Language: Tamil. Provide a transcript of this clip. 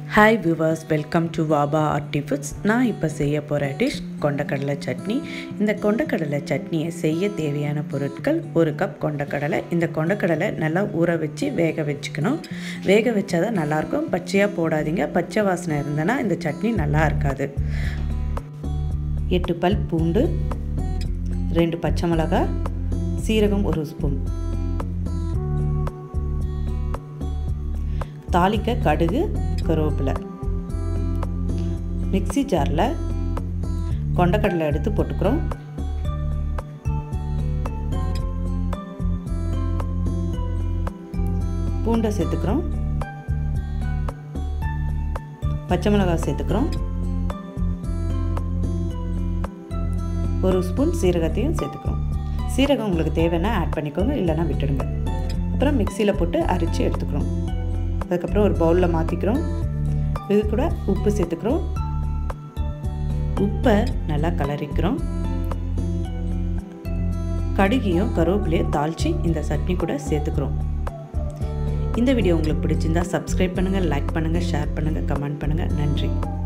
hi viewers welcome to Vaaba RT foods நான் இப்போ செய்ய போகிற டிஷ் கொண்டக்கடலை சட்னி இந்த கொண்டக்கடலை சட்னியை செய்ய தேவையான பொருட்கள் ஒரு கப் கொண்டக்கடலை இந்த கொண்டக்கடலை நல்லா ஊற வச்சு வேக வச்சுக்கணும் வேக வச்சா தான் நல்லாயிருக்கும் பச்சையாக போடாதீங்க பச்சை வாசனை இருந்தனா இந்த சட்னி நல்லா இருக்காது எட்டு பல் பூண்டு ரெண்டு பச்சை மிளகாய் சீரகம் ஒரு ஸ்பூன் தாளிக்க கடுகு கருவேப்பிலை மிக்சி ஜாரில் கொண்டக்கடலை எடுத்து போட்டுக்கிறோம் பூண்டை சேர்த்துக்கிறோம் பச்சை மிளகாய் சேர்த்துக்கிறோம் ஒரு ஸ்பூன் சீரகத்தையும் சேர்த்துக்கிறோம் சீரகம் உங்களுக்கு தேவைன்னா ஆட் பண்ணிக்கோங்க இல்லைன்னா விட்டுடுங்க அப்புறம் மிக்சியில் போட்டு அரித்து எடுத்துக்கிறோம் அதுக்கப்புறம் ஒரு பவுலில் மாற்றிக்கிறோம் இது கூட உப்பு சேர்த்துக்கிறோம் உப்பை நல்லா கலரிக்கிறோம் கடுகியும் கருவேப்பிலையும் தாளித்து இந்த சட்னி கூட சேர்த்துக்கிறோம் இந்த வீடியோ உங்களுக்கு பிடிச்சிருந்தா சப்ஸ்கிரைப் பண்ணுங்கள் லைக் பண்ணுங்கள் ஷேர் பண்ணுங்கள் கமெண்ட் பண்ணுங்கள் நன்றி